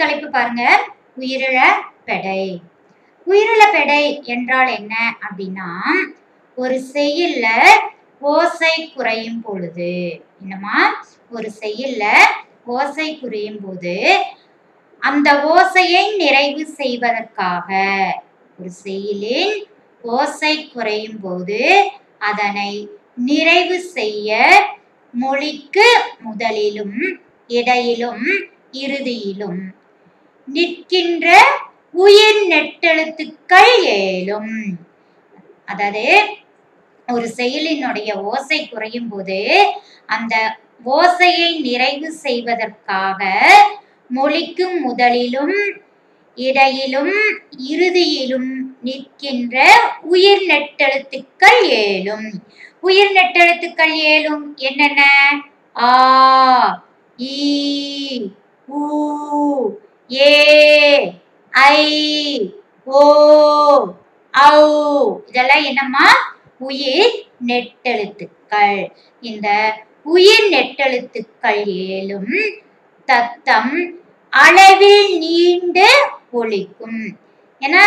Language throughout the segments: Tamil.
தலைப்பு பாருங்க உயிரிழ பெடை உயிரிழ பெடை என்றால் என்ன அப்படின்னா ஒரு செய்யுள்ல ஓசை குறையும் பொழுது என்னமா ஒரு செய்யுள்ல ஓசை குறையும் போது அந்த ஓசையை நிறைவு செய்வதற்காக ஒரு செய்யுளின் ஓசை குறையும் போது அதனை நிறைவு செய்ய மொழிக்கு முதலிலும் இடையிலும் இறுதியிலும் நிற்கின்ற உயிர் நெட்டெழுத்துக்கள் ஏழும் அதாவது ஒரு செயலினுடைய ஓசை குறையும் போது அந்த ஓசையை நிறைவு செய்வதற்காக மொழிக்கு முதலிலும் இடையிலும் இறுதியிலும் நிற்கின்ற உயிர் நெட்டெழுத்துக்கள் ஏழும் உயிர் நெட்டெழுத்துக்கள் ஏழும் என்னென்ன ஆ ஈ ஊ ஏ ஐ ஓ ஔ இதெல்லாம் என்னம்மா உயிர் நெட்டெழுத்துக்கள் இந்த உயிர் நெட்டெழுத்துக்கள் ஏழும் தத்தம் அளவில் நீண்டு ஒலிக்கும் ஏன்னா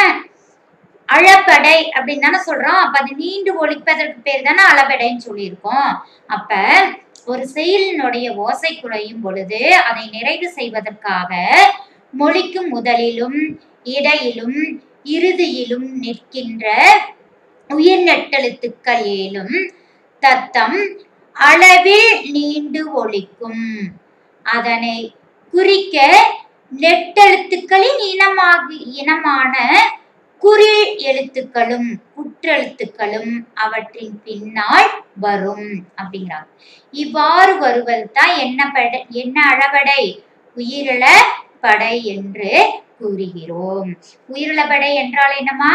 அளபடை அப்படின்னு தானே சொல்றோம் அப்ப அது நீண்டு ஒலிப்பதற்கு பேர் தானே அளபடைன்னு சொல்லியிருக்கோம் அப்ப ஒரு செயலினுடைய ஓசை குறையும் பொழுது அதை நிறைவு செய்வதற்காக மொழிக்கு முதலிலும் இடையிலும் இறுதியிலும் நிற்கின்ற உயிர் நெட்டெழுத்துக்கள் ஏழும் தத்தம் அளவில் நீண்டு ஒலிக்கும் அதனை குறிக்க நெட்டெழுத்துக்களின் இனமாகி இனமான குறில் எழுத்துக்களும் குற்றெழுத்துக்களும் அவற்றின் பின்னால் வரும் அப்படிங்கிறாங்க இவ்வாறு வருவது தான் என்ன படை என்ன அளவடை உயிரிழ படை என்று கூறுகிறோம் உயிரிழபடை என்றால் என்னமா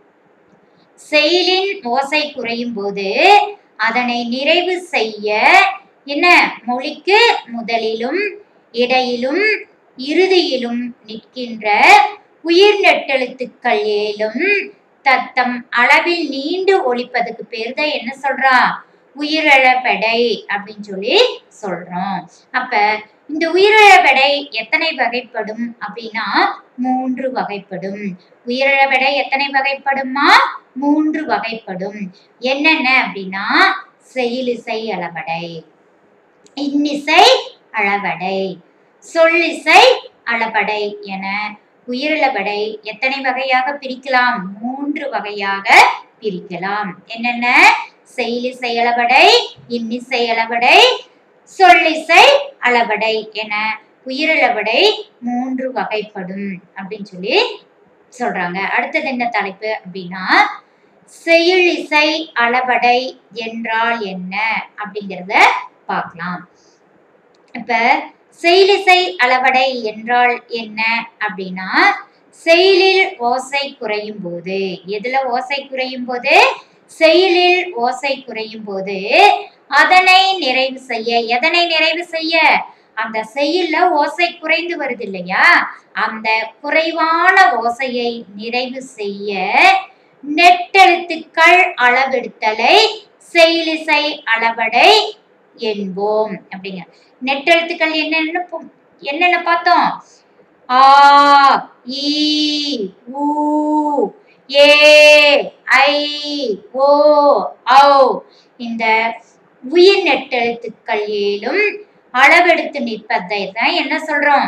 செயலின் ஓசை குறையும் போது அதனை நிறைவு செய்ய என்ன மொழிக்கு முதலிலும் இடையிலும் இறுதியிலும் நிற்கின்ற உயிர் நெட்டெழுத்துக்கள் ஏழும் தத்தம் அளவில் நீண்டு ஒழிப்பதுக்கு பேர் தான் என்ன சொல்றா உயிரிழப்படை அப்படின்னு சொல்லி சொல்றோம் அப்ப இந்த உயிரிழப்படை எத்தனை வகைப்படும் அப்படின்னா மூன்று வகைப்படும் உயிரிழப்படை எத்தனை வகைப்படுமா மூன்று வகைப்படும் என்னென்ன அப்படின்னா செயலிசை அளவடை இன்னிசை அளவடை சொல்லிசை அளபடை என உயிரிழபடை எத்தனை வகையாக பிரிக்கலாம் மூன்று வகையாக பிரிக்கலாம் என்னென்ன செயலிசை அளபடை இன்னிசை அளபடை சொல்லிசை அளபடை என உயிரிழபடை மூன்று வகைப்படும் அப்படின்னு சொல்லி சொல்றாங்க அடுத்தது என்ன தலைப்பு அப்படின்னா செயலிசை அளபடை என்றால் என்ன அப்படிங்கிறத பார்க்கலாம் இப்ப செயலிசை அளவடை என்றால் என்ன அப்படின்னா செயலில் ஓசை குறையும் போது எதுல ஓசை குறையும் போது செயலில் ஓசை குறையும் போது அதனை நிறைவு செய்ய எதனை நிறைவு செய்ய அந்த செயல்ல ஓசை குறைந்து வருது இல்லையா அந்த குறைவான ஓசையை நிறைவு செய்ய நெட்டெழுத்துக்கள் அளவெடுத்தலை செயலிசை அளவடை என்போம் அப்படிங்க நெட்டெழுத்துக்கள் என்னென்ன பு- என்னென்ன பார்த்தோம் ஆ ஈ ஊ ஏ ஐ ஓ ஔ இந்த உயிர் நெட்டெழுத்துக்கள் ஏழும் அளவெடுத்து நிற்பதை தான் என்ன சொல்றோம்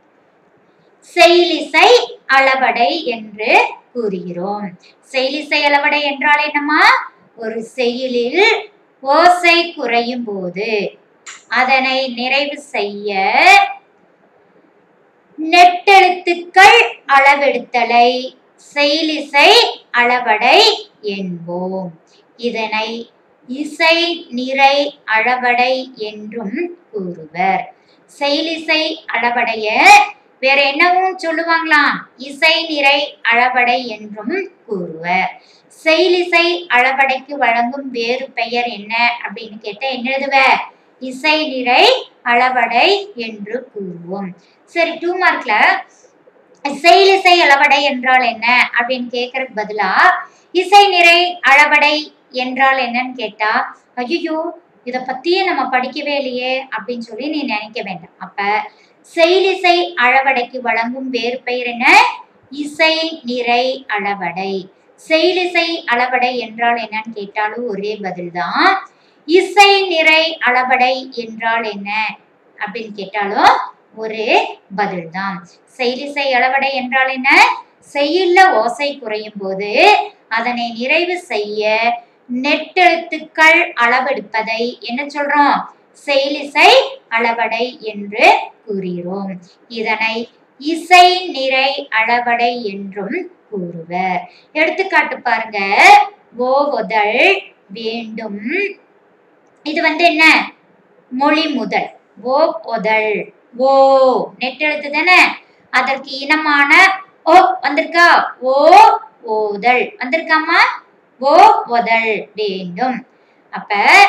செயலிசை அளவடை என்று கூறுகிறோம் செயலிசை அளவடை என்றால் என்னமா ஒரு செயலில் ஓசை குறையும் போது அதனை நிறைவு செய்ய நெட்டெழுத்துக்கள் அளவெடுத்தலை செயலிசை அளவடை என்போம் இதனை இசை நிறை அளவடை என்றும் கூறுவர் செயலிசை அளவடைய வேற என்னவும் சொல்லுவாங்களாம் இசை நிறை அளவடை என்றும் கூறுவர் செயலிசை அளவடைக்கு வழங்கும் வேறு பெயர் என்ன அப்படின்னு கேட்டா என்ன எழுதுவ இசை நிறை அளவடை என்று கூறுவோம் சரி டூ மார்க்ல செயலிசை அளவடை என்றால் என்ன அப்படின்னு கேட்கறதுக்கு பதிலா இசை நிறை அளவடை என்றால் என்னன்னு கேட்டா ஐயோ இத பத்தியே நம்ம படிக்கவே இல்லையே அப்படின்னு சொல்லி நீ நினைக்க வேண்டாம் அப்ப செயலிசை அளவடைக்கு வழங்கும் வேறு பெயர் என்ன இசை நிறை அளவடை செயலிசை அளவடை என்றால் என்னன்னு கேட்டாலும் ஒரே பதில்தான் இசை நிறை அளவடை என்றால் என்ன அப்படின்னு கேட்டாலும் ஒரே பதில்தான் செயலிசை அளவடை என்றால் என்ன செய்யுள்ள ஓசை குறையும் போது அதனை நிறைவு செய்ய நெட்டெழுத்துக்கள் அளவெடுப்பதை என்ன சொல்றோம் செயலிசை அளவடை என்று கூறுகிறோம் இதனை இசை நிறை அளவடை என்றும் கூறுவர் எடுத்துக்காட்டு பாருங்க ஓவுதல் வேண்டும் இது வந்து என்ன மொழி முதல் ஓ ஒதல் ஓ நெட்டெழுத்து தானே அதற்கு இனமான ஓ வந்திருக்கா ஓ ஓதல் வந்திருக்காமா ஓ ஒதல் வேண்டும் அப்ப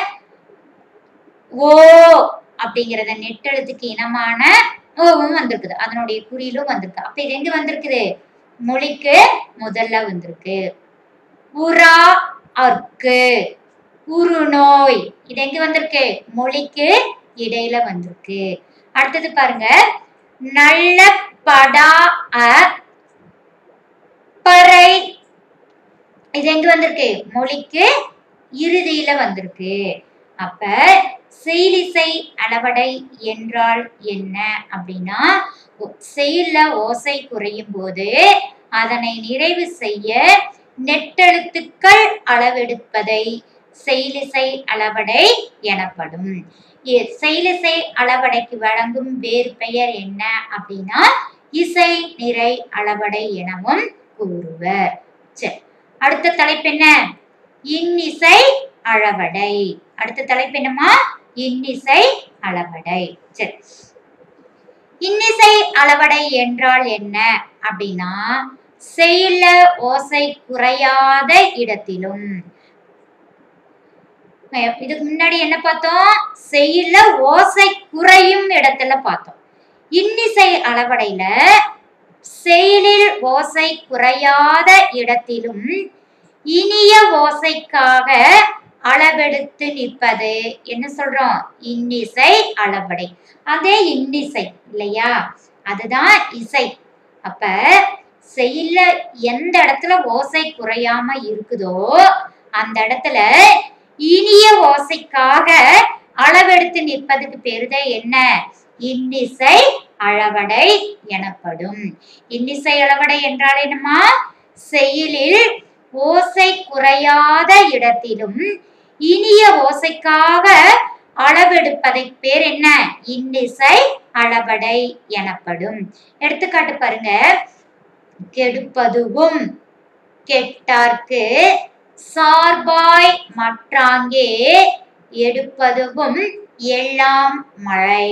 ஓ அப்படிங்கறத நெட்டெழுத்துக்கு இனமான ஓவும் வந்திருக்குது அதனுடைய குறியிலும் வந்திருக்கு அப்ப இது எங்க வந்திருக்குது மொழிக்கு முதல்ல வந்திருக்கு உரா அற்கு உருநோய் இது எங்க வந்திருக்கு மொழிக்கு இடையில வந்திருக்கு அடுத்தது பாருங்க நல்ல படா அ பறை இது எங்க வந்திருக்கு மொழிக்கு இறுதியில வந்திருக்கு அப்ப செயலிசை அளவடை என்றால் என்ன அப்படின்னா ஒ- செய்யுள்ள ஓசை குறையும் போது அதனை நிறைவு செய்ய நெட்டெழுத்துக்கள் அளவெடுப்பதை செயலிசை அளவடை எனப்படும் இ- செயலிசை அளவடைக்கு வழங்கும் வேறு பெயர் என்ன அப்படின்னா இசை நிறை அளவடை எனவும் கூறுவர் சரி அடுத்த தலைப்பு என்ன இன்னிசை அளவடை அடுத்த தலைப்பு என்னமா இன்னிசை அளவடை சரி இன்னிசை அளவடை என்றால் என்ன அப்படின்னா செய்யுள்ள ஓசை குறையாத இடத்திலும் அஹ் இதுக்கு முன்னாடி என்ன பார்த்தோம் செய்யுள்ள ஓசை குறையும் இடத்துல பார்த்தோம் இன்னிசை அளவடையில செயலில் ஓசை குறையாத இடத்திலும் இனிய ஓசைக்காக அளவெடுத்து நிற்பது என்ன சொல்றோம் இன்னிசை அளவடை அதே இன்னிசை இல்லையா அதுதான் இசை அப்ப செய்யல எந்த இடத்துல ஓசை குறையாம இருக்குதோ அந்த இடத்துல இனிய ஓசைக்காக அளவெடுத்து நிற்பதுக்கு பேருதான் என்ன இன்னிசை அளவடை எனப்படும் இன்னிசை அளவடை என்றால் என்னமா செயலில் ஓசை குறையாத இடத்திலும் இனிய ஓசைக்காக அளவெடுப்பதை பேர் என்ன இன்னிசை அளவடை எனப்படும் எடுத்துக்காட்டு பாருங்க கெடுப்பதுவும் கெட்டார்க்கு சார்பாய் மற்றாங்கே எடுப்பதுவும் எல்லாம் மழை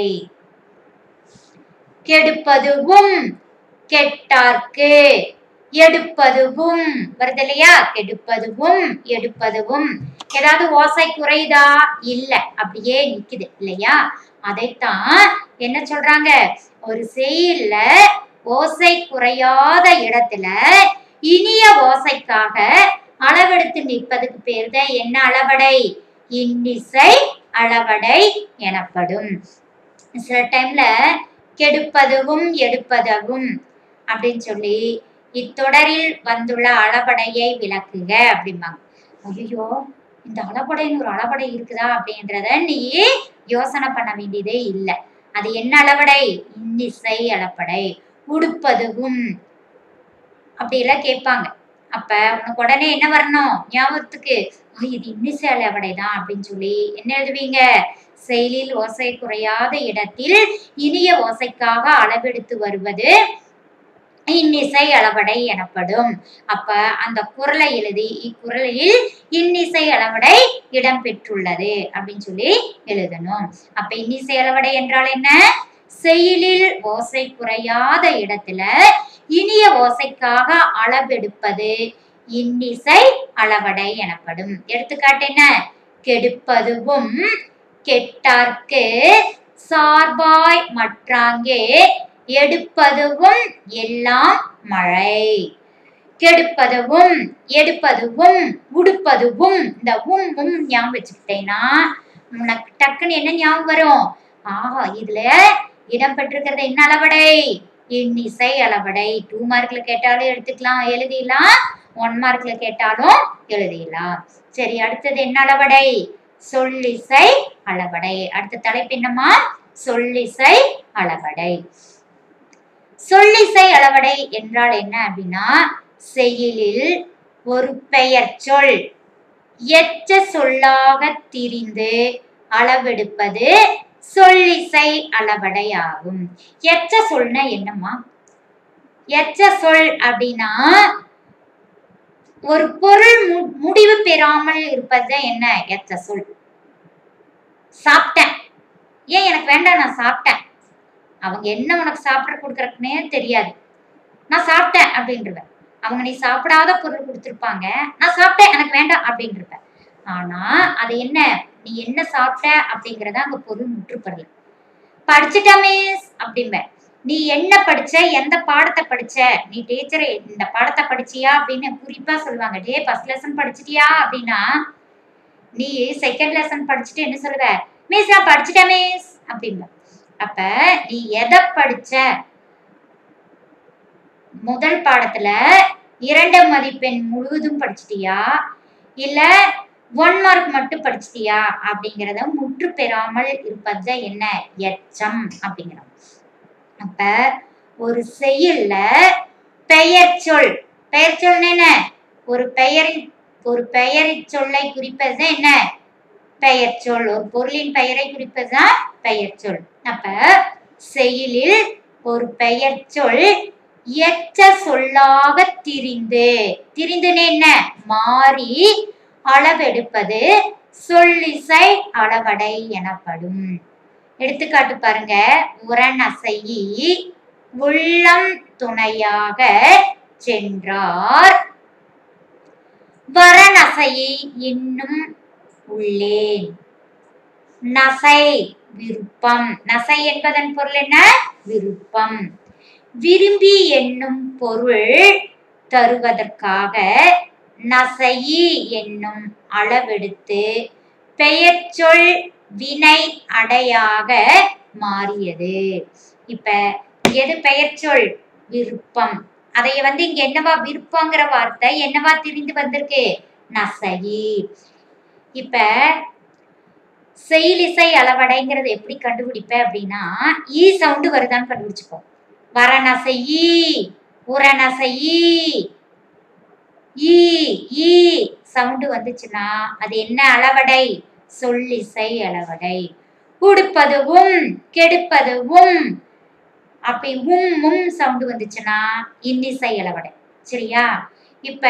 கெடுப்பதுவும் கெட்டார்க்கு எடுப்பதுவும் வருது இல்லையா கெடுப்பதுவும் எடுப்பதுவும் ஏதாவது ஓசை குறையுதா இல்ல அப்படியே நிக்குது இல்லையா அதைத்தான் என்ன சொல்றாங்க ஒரு செயல்ல ஓசை குறையாத இடத்துல இனிய ஓசைக்காக அளவெடுத்து நிற்பதுக்கு பேர் தான் என்ன அளவடை இன்னிசை அளவடை எனப்படும் சில டைம்ல கெடுப்பதுவும் எடுப்பதவும் அப்படின்னு சொல்லி இத்தொடரில் வந்துள்ள அளபடையை விளக்குக அப்படிம்பாங்க ஐயோ இந்த அளபடைன்னு ஒரு அளபடை இருக்குதா அப்படின்றத நீ யோசனை பண்ண வேண்டியதே இல்லை அது என்ன அளபடை இன்னிசை அளபடை உடுப்பதுவும் அப்படி எல்லாம் கேட்பாங்க அப்ப உனக்கு உடனே என்ன வரணும் ஞாபகத்துக்கு "ஆ, இது இன்னிசை அளபடை தான் அப்படின்னு சொல்லி என்ன எழுதுவீங்க செயலில் ஓசை குறையாத இடத்தில் இனிய ஓசைக்காக அளவெடுத்து வருவது இன்னிசை அளவடை எனப்படும் அப்ப அந்த குரலை எழுதி இக்குறளில் இன்னிசை அளவடை இடம்பெற்றுள்ளது அப்படின்னு சொல்லி எழுதணும் அப்ப இன்னிசை அளவடை என்றால் என்ன செயலில் ஓசை குறையாத இடத்துல இனிய ஓசைக்காக அளவெடுப்பது இன்னிசை அளவடை எனப்படும் எடுத்துக்காட்டு என்ன கெடுப்பதுவும் கெட்டார்க்கு சார்பாய் மற்றாங்கே எடுப்பதுவும் எல்லாம் மழை கெடுப்பதுவும் எடுப்பதுவும் உடுப்பதுவும் இந்த உம் உம் ஞாபகம் வச்சுக்கிட்டேன்னா உனக்கு டக்குன்னு என்ன ஞாபகம் வரும் ஆஹா இதுல இடம் பெற்றிருக்கிறது என்ன அளவடை இன்னிசை அளவடை டூ மார்க்ல கேட்டாலும் எடுத்துக்கலாம் எழுதிடலாம் ஒன் மார்க்ல கேட்டாலும் எழுதிடலாம் சரி அடுத்தது என்ன அளவடை சொல்லிசை அளவடை அடுத்த தலைப்பு என்னமா சொல்லிசை அளவடை சொல்லிசை அளவடை என்றால் என்ன அப்படின்னா செயலில் ஒரு பெயர் சொல் எச்ச சொல்லாக திரிந்து அளவெடுப்பது சொல்லிசை அளவடை ஆகும் எச்ச சொல்னா என்னம்மா எச்ச சொல் அப்படின்னா ஒரு பொருள் மு- முடிவு பெறாமல் இருப்பது என்ன எச்ச சொல் சாப்பிட்டேன் ஏன் எனக்கு வேண்டாம் நான் சாப்பிட்டேன் அவங்க என்ன உனக்கு சாப்பிட கொடுக்கறதுனே தெரியாது நான் சாப்பிட்டேன் அப்படின்றவ அவங்க நீ சாப்பிடாத பொருள் கொடுத்துருப்பாங்க நான் சாப்பிட்டேன் எனக்கு வேண்டாம் அப்படின்றவ ஆனா அது என்ன நீ என்ன சாப்பிட்ட அப்படிங்கறத அங்க பொருள் முற்றுப்படல படிச்சுட்ட மிஸ் அப்படிம்ப நீ என்ன படிச்ச எந்த பாடத்தை படிச்ச நீ டீச்சர் இந்த பாடத்தை படிச்சியா அப்படின்னு குறிப்பா சொல்லுவாங்க டே ஃபர்ஸ்ட் லெசன் படிச்சிட்டியா அப்படின்னா நீ செகண்ட் லெசன் படிச்சுட்டு என்ன சொல்லுவ மிஸ் நான் படிச்சுட்டேன் மிஸ் அப்படிம்ப அப்ப நீ எதை படிச்ச முதல் பாடத்துல இரண்டு மதிப்பெண் முழுவதும் படிச்சிட்டியா இல்ல ஒன் மார்க் மட்டும் படிச்சிட்டியா அப்படிங்கறத முற்று பெறாமல் இருப்பது என்ன எச்சம் அப்படிங்கிறோம் அப்ப ஒரு செயல்ல பெயர் சொல் பெயர் சொல் என்ன ஒரு பெயரின் ஒரு பெயரின் சொல்லை குறிப்பது என்ன பெயர் சொல் ஒரு பொருளின் பெயரை குறிப்பதுதான் பெயர் சொல் அப்ப செயலில் ஒரு பெயர் சொல் எச்ச சொல்லாக திரிந்து திரிந்துன்னு என்ன மாறி அளவெடுப்பது சொல்லிசை அளவடை எனப்படும் எடுத்துக்காட்டு பாருங்க உரநசையி உள்ளம் துணையாக சென்றார் வரநசையை இன்னும் உள்ளேன் நசை விருப்பம் நசை என்பதன் பொருள் என்ன விருப்பம் விரும்பி என்னும் பொருள் தருவதற்காக நசையி என்னும் அளவெடுத்து பெயர்ச்சொல் வினை அடையாக மாறியது இப்ப எது பெயர்ச்சொல் விருப்பம் அதைய வந்து இங்க என்னவா விருப்பங்கிற வார்த்தை என்னவா திரிந்து வந்திருக்கு நசையி இப்ப செயலிசை அளவடைங்கிறது எப்படி கண்டுபிடிப்ப அப்படின்னா ஈ சவுண்டு வருதான்னு கண்டுபிடிச்சுப்போம் வரநசையி உரநசையி ஈ ஈ சவுண்டு வந்துச்சுன்னா அது என்ன அளவடை சொல்லிசை அளவடை உடுப்பதுவும் கெடுப்பதுவும் அப்படி உம் உம் சவுண்டு வந்துச்சுன்னா இன்னிசை அளவடை சரியா இப்ப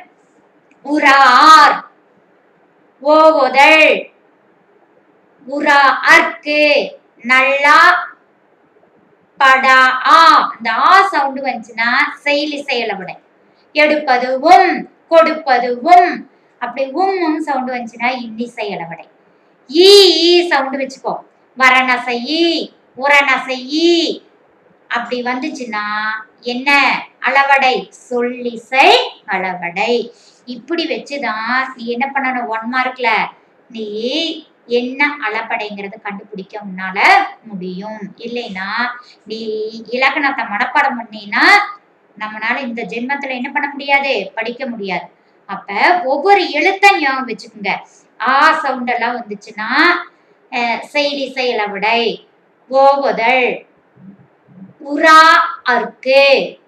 உரார் ஓவுதல் உரா அர்க்கு நல்லா படா ஆ அந்த ஆ சவுண்டு வந்துச்சுன்னா செயலிசை அளவடை எடுப்பதுவும் கொடுப்பதுவும் அப்படி உம் உம் சவுண்டு வந்துச்சுன்னா இன்னிசை அளவடை ஈ ஈ சவுண்டு வச்சுக்கோ வரநசையி உரநசையி அப்படி வந்துச்சுன்னா என்ன அளவடை சொல்லிசை அளவடை இப்படி வச்சுதான் நீ என்ன பண்ணணும் ஒன் மார்க்ல நீ என்ன அளபடைங்கிறத கண்டுபிடிக்க உன்னால முடியும் இல்லைன்னா நீ இலக்கணத்தை மனப்பாடம் பண்ணினா நம்மளால இந்த ஜென்மத்துல என்ன பண்ண முடியாது படிக்க முடியாது அப்ப ஒவ்வொரு எழுத்த ஞாபகம் வச்சுக்கோங்க ஆ சவுண்ட் எல்லாம் வந்துச்சுன்னா அஹ், செயலி செயலவிடை ஓவுதல் உரா அர்க்கு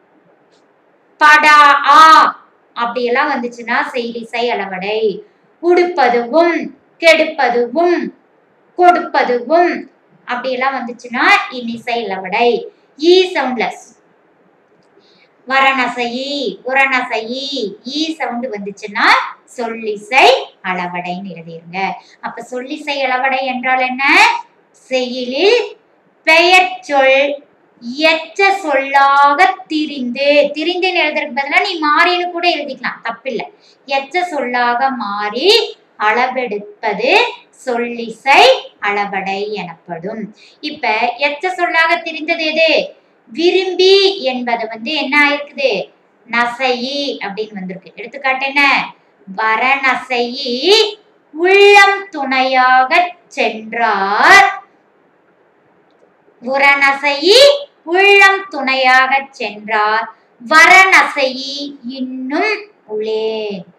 படா ஆ அப்படியெல்லாம் வந்துச்சுன்னா செயலி செயலவடை உடுப்பதுவும் கெடுப்பதுவும் கொடுப்பதுவும் அப்படியெல்லாம் வந்துச்சுன்னா இன்னிசை இலவடை ஈ சவுண்ட்லெஸ் வரநசையி உரநசையி ஈ சவுண்ட் வந்துச்சுன்னா சொல்லிசை அளவடைன்னு எழுதிருங்க அப்ப சொல்லிசை அளவடை என்றால் என்ன செயலில் பெயர் சொல் எச்ச சொல்லாக திரிந்து திரிந்துன்னு எழுதுறதுக்கு பதிலா நீ மாறின்னு கூட எழுதிக்கலாம் தப்பில்லை எச்ச சொல்லாக மாறி அளவெடுப்பது சொல்லிசை அளவடை எனப்படும் இப்ப எச்ச சொல்லாக திரிந்தது எது விரும்பி என்பது வந்து என்ன ஆயிருக்குது நசையி அப்படின்னு வந்திருக்கு எடுத்துக்காட்டு என்ன வரநசையி உள்ளம் துணையாக சென்றார் உரநசையி உள்ளம் துணையாகச் சென்றார் வரநசையி இன்னும் உளே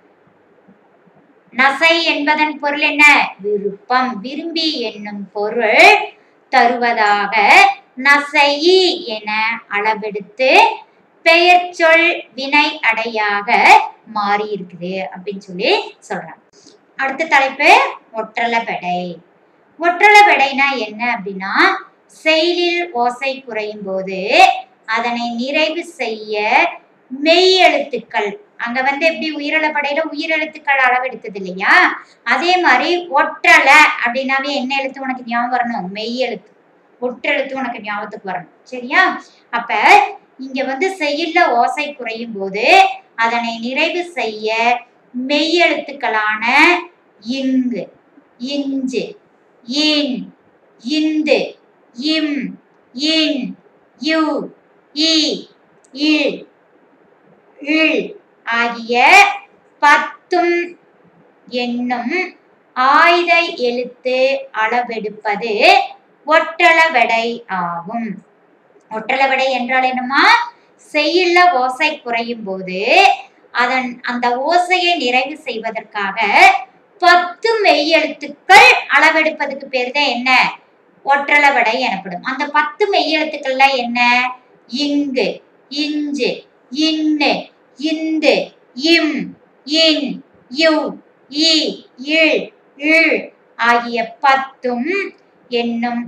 நசை என்பதன் பொருள் என்ன விருப்பம் விரும்பி என்னும் பொருள் தருவதாக நசையி என அளவெடுத்து பெயர் சொல் வினை அடையாக மாறி இருக்குது அப்படின்னு சொல்லி சொல்றாங்க அடுத்த தலைப்பு ஒற்றளபெடை ஒற்றளபெடைனா என்ன அப்படின்னா செயலில் ஓசை குறையும் போது அதனை நிறைவு செய்ய மெய் எழுத்துக்கள் அங்க வந்து எப்படி உயிரிழப்படையில உயிரெழுத்துக்கள் அளவெடுத்தது இல்லையா அதே மாதிரி ஒற்றலை அப்படின்னாவே என்ன எழுத்து உனக்கு ஞாபகம் வரணும் மெய் எழுத்து ஒற்றெழுத்து உனக்கு ஞாபகத்துக்கு வரணும் சரியா அப்ப இங்க வந்து செயல்ல ஓசை குறையும் போது அதனை நிறைவு செய்ய மெய் எழுத்துக்களான இங்கு இஞ்சு இன் இந்து இம் இன் யு இ இல் இல் ஆகிய பத்தும் என்னும் ஆயுத எழுத்து அளவெடுப்பது ஒற்றளவெடை ஆகும் ஒற்றளவெடை என்றால் என்னமா செய்யுள்ள ஓசை குறையும் போது அதன் அந்த ஓசையை நிறைவு செய்வதற்காக பத்து மெய்யெழுத்துக்கள் அளவெடுப்பதுக்கு பேர் தான் என்ன ஒற்றளவடை எனப்படும் அந்த பத்து மெய்யெழுத்துக்கள்ல என்ன இங்கு இஞ்சு இன்னு இந்து இம் இன் யு இ இல் இல் ஆகிய பத்தும் என்னும்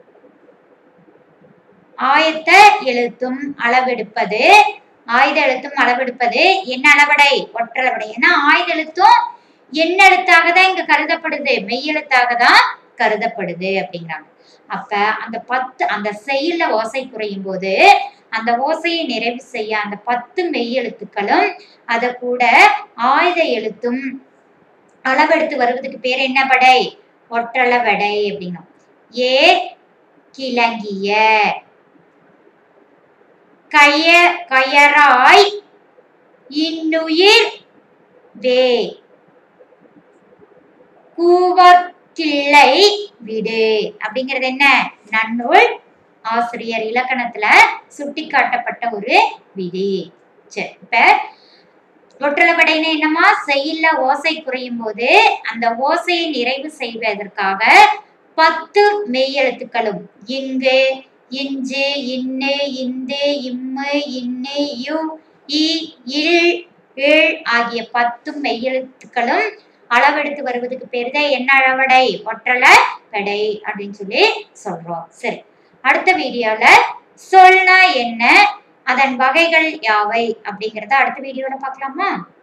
ஆயத்த எழுத்தும் அளவெடுப்பது ஆயுத எழுத்தும் அளவெடுப்பது என்ன அளவடை ஒற்றளவடை ஏன்னா ஆயுத எழுத்தும் என்ன எழுத்தாக தான் இங்க கருதப்படுது மெய்யெழுத்தாக தான் கருதப்படுது அப்படிங்கிறாங்க அப்ப அந்த பத்து அந்த செயல்ல ஓசை குறையும் போது அந்த ஓசையை நிறைவு செய்ய அந்த பத்து மெய்யெழுத்துக்களும் அத கூட ஆயுத எழுத்தும் அளவெடுத்து வருவதுக்கு பேர் என்ன படை ஒற்றளவடை அப்படிங்கும் ஏ கிளங்கிய கய கயராய் இன்னுயிர் வே கூவக்கிள்ளை விடு அப்படிங்கிறது என்ன நன்னூல் ஆசிரியர் இலக்கணத்துல சுட்டிக்காட்டப்பட்ட ஒரு விதி சரி இப்ப ஒற்றளபடைன்னு என்னமா செய்யல ஓசை குறையும் போது அந்த ஓசையை நிறைவு செய்வதற்காக பத்து மெய்யெழுத்துக்களும் இங்கு இஞ்சு இன்னு இந்து இம்மு இன்னு யு இ இல் இல் ஆகிய பத்து மெய்யெழுத்துக்களும் அளவெடுத்து வருவதுக்கு பேர் தான் என்ன அளவடை ஒற்றள பெடை அப்படின்னு சொல்லி சொல்றோம் சரி அடுத்த வீடியோல சொல்னா என்ன அதன் வகைகள் யாவை அப்படிங்கறத அடுத்த வீடியோல பார்க்கலாமா